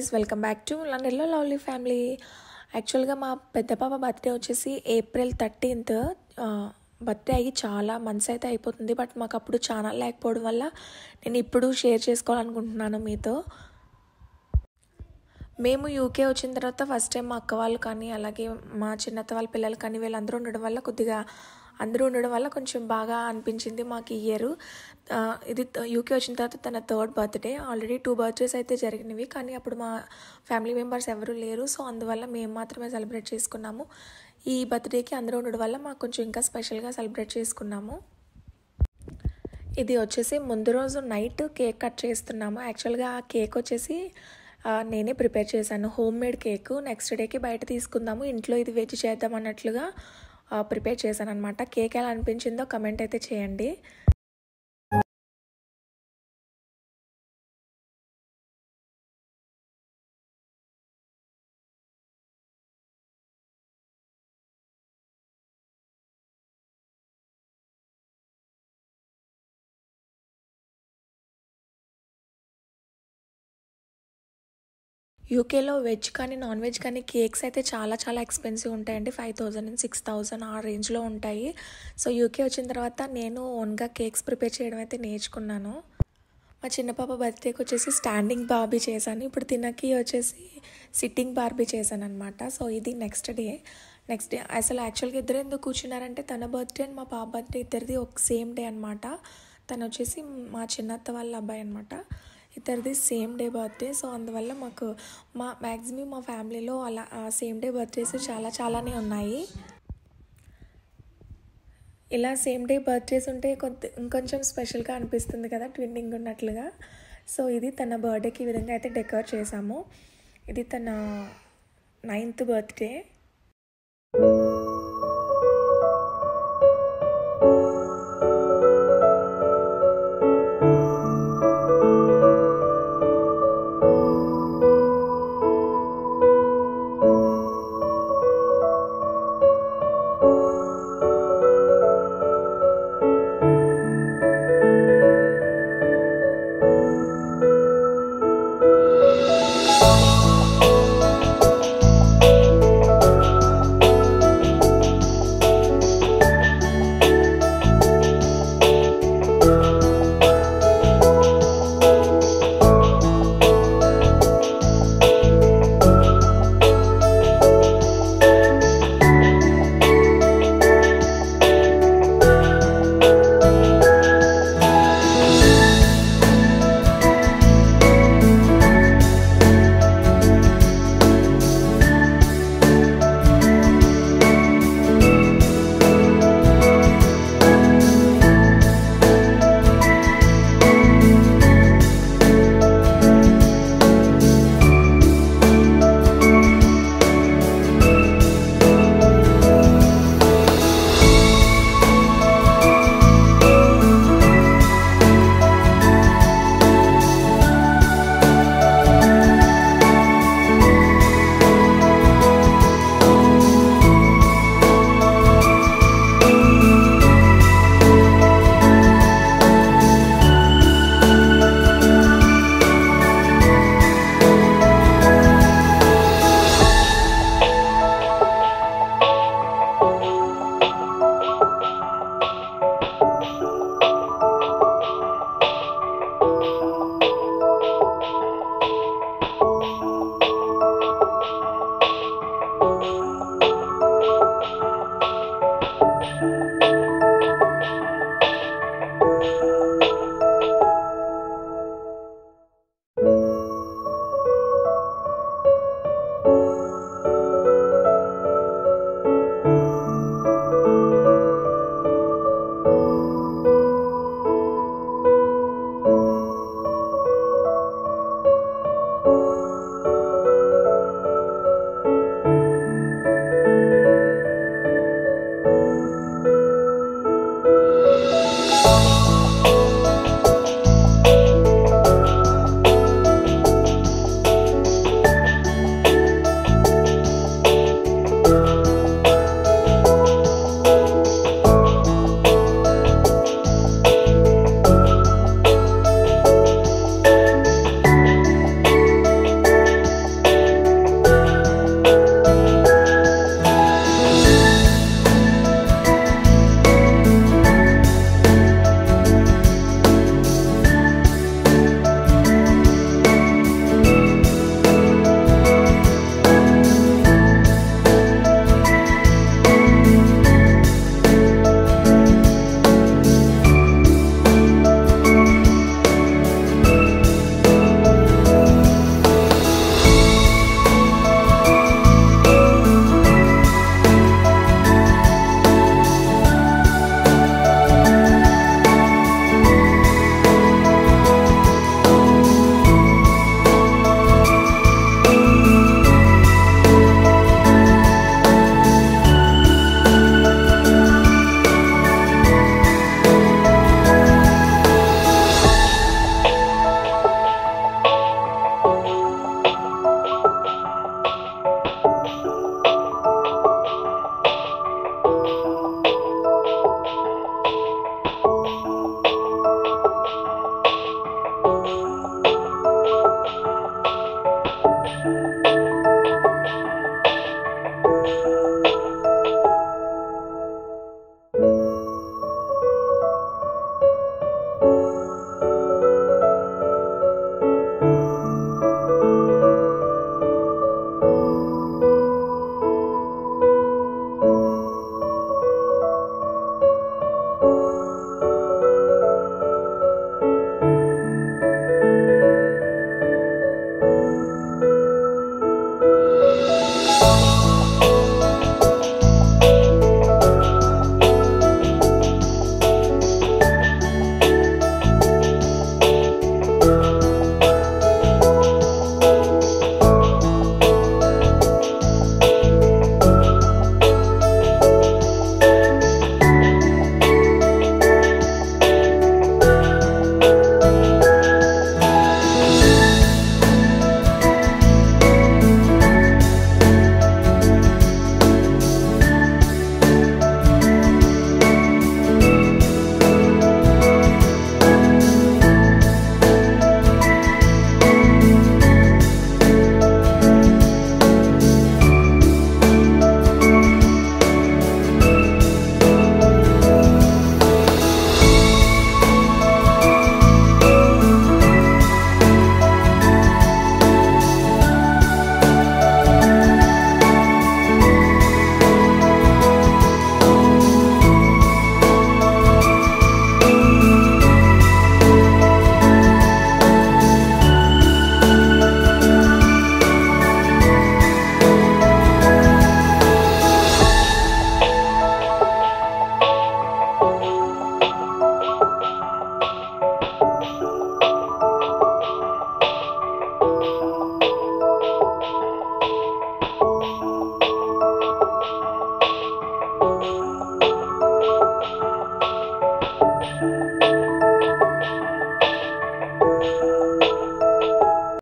guys welcome back to లండన్లో lovely family యాక్చువల్గా మా పెద్ద పాప బర్త్డే వచ్చేసి ఏప్రిల్ థర్టీన్త్ బర్త్డే అయ్యి చాలా మంత్స్ అయితే అయిపోతుంది బట్ మాకు అప్పుడు ఛానల్ లేకపోవడం వల్ల నేను ఇప్పుడు షేర్ చేసుకోవాలనుకుంటున్నాను మీతో మేము యూకే వచ్చిన తర్వాత ఫస్ట్ టైం మా అక్క వాళ్ళు కానీ అలాగే మా చిన్నత్త వాళ్ళ పిల్లలు కానీ వీళ్ళందరూ ఉండడం వల్ల కొద్దిగా అందరూ ఉండడం వల్ల కొంచెం బాగా అనిపించింది మాకు ఈ ఇయర్ ఇది యూకే వచ్చిన తర్వాత తన third birthday already two birthdays అయితే జరిగినవి కానీ అప్పుడు మా ఫ్యామిలీ మెంబర్స్ ఎవరు లేరు సో అందువల్ల మేము మాత్రమే సెలబ్రేట్ చేసుకున్నాము ఈ బర్త్డేకి అందరూ ఉండడం వల్ల మాకు కొంచెం ఇంకా స్పెషల్గా సెలబ్రేట్ చేసుకున్నాము ఇది వచ్చేసి ముందు రోజు నైట్ కేక్ కట్ చేస్తున్నాము యాక్చువల్గా ఆ కేక్ వచ్చేసి ఆ, నేనే ప్రిపేర్ చేశాను హోమ్ మేడ్ కేక్ నెక్స్ట్ డేకి బయట తీసుకుందాము ఇంట్లో ఇది వెజ్ చేద్దాం అన్నట్లుగా ఆ, ప్రిపేర్ చేశాను అనమాట కేక్ ఎలా అనిపించిందో కమెంట్ అయితే చేయండి యూకేలో వెజ్ కానీ నాన్ వెజ్ కానీ కేక్స్ అయితే చాలా చాలా ఎక్స్పెన్సివ్ ఉంటాయండి five thousand and six thousand ఆ రేంజ్లో ఉంటాయి సో యూకే వచ్చిన తర్వాత నేను ఓన్గా కేక్స్ ప్రిపేర్ చేయడం అయితే నేర్చుకున్నాను మా చిన్న పాప బర్త్డేకి వచ్చేసి స్టాండింగ్ బార్బీ చేశాను ఇప్పుడు తినకి వచ్చేసి సిట్టింగ్ బార్బీ చేశాను అనమాట సో ఇది నెక్స్ట్ డే నెక్స్ట్ డే అసలు యాక్చువల్గా ఇద్దరు ఎందుకు కూర్చున్నారంటే తన బర్త్డే అండ్ మా పాప బర్త్డే ఇద్దరిది ఒక సేమ్ డే అనమాట తను వచ్చేసి మా చిన్నత్త వాళ్ళ అబ్బాయి అనమాట ఇద్దరిది సేమ్ డే బర్త్డే సో అందువల్ల మాకు మా మ్యాక్సిమం మా ఫ్యామిలీలో అలా సేమ్ డే బర్త్డేస్ చాలా చాలానే ఉన్నాయి ఇలా సేమ్ డే బర్త్డేస్ ఉంటే కొంత ఇంకొంచెం స్పెషల్గా అనిపిస్తుంది కదా ట్విన్నింగ్ ఉన్నట్లుగా సో ఇది తన బర్త్డేకి ఈ విధంగా అయితే డెకరేట్ చేసాము ఇది తన నైన్త్ బర్త్డే